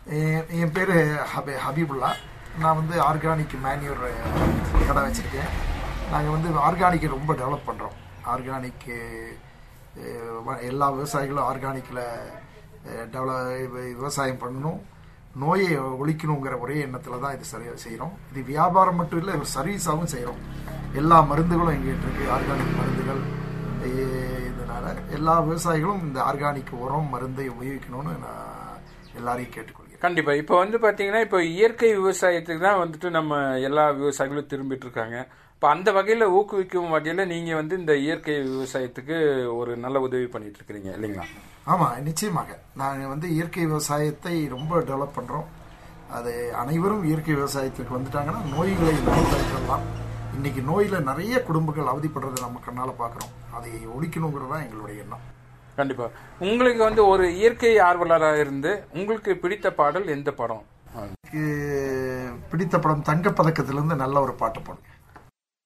என் என் பேர் ஹபி ஹபீபுல்லா நான் வந்து ஆர்கானிக் மேன்யூர் கடை வச்சுருக்கேன் நாங்கள் வந்து ஆர்கானிக்கை ரொம்ப டெவலப் பண்ணுறோம் ஆர்கானிக்கு எல்லா விவசாயிகளும் ஆர்கானிக்கில் டெவலப் விவசாயம் பண்ணணும் நோயை ஒழிக்கணுங்கிற ஒரே எண்ணத்தில் தான் இது சரியாக செய்கிறோம் இது வியாபாரம் மட்டும் இல்லை ஒரு சர்வீஸாகவும் செய்கிறோம் எல்லா மருந்துகளும் எங்கிட்ட இருக்குது ஆர்கானிக் மருந்துகள் இ- இதனால எல்லா விவசாயிகளும் இந்த ஆர்கானிக் உரம் மருந்தை உபயோகிக்கணும்னு நான் எல்லாரையும் கேட்டுக்கொள்கிறேன் கண்டிப்பா இப்போ வந்து பாத்தீங்கன்னா இப்போ இயற்கை விவசாயத்துக்கு தான் வந்துட்டு நம்ம எல்லா விவசாயிகளும் திரும்பிட்டு இருக்காங்க இப்போ அந்த வகையில ஊக்குவிக்கும் வகையில நீங்க வந்து இந்த இயற்கை விவசாயத்துக்கு ஒரு நல்ல உதவி பண்ணிட்டு இருக்கிறீங்க இல்லைங்களா ஆமாம் நிச்சயமாக நாங்கள் வந்து இயற்கை விவசாயத்தை ரொம்ப டெவலப் பண்ணுறோம் அது அனைவரும் இயற்கை விவசாயத்துக்கு வந்துட்டாங்கன்னா நோய்களை நோய் தடுக்கலாம் இன்னைக்கு நோயில் நிறைய குடும்பங்கள் அவதிப்படுறதை நம்ம கண்ணால் பார்க்குறோம் அதை ஒழிக்கணுங்கிறது தான் எங்களுடைய எண்ணம் கண்டிப்பா உங்களுக்கு வந்து ஒரு இயற்கை ஆர்வலராக இருந்து உங்களுக்கு பிடித்த பாடல் எந்த படம் எனக்கு பிடித்த படம் தங்கப்பதக்கத்திலிருந்து நல்ல ஒரு பாட்டு பாடுங்க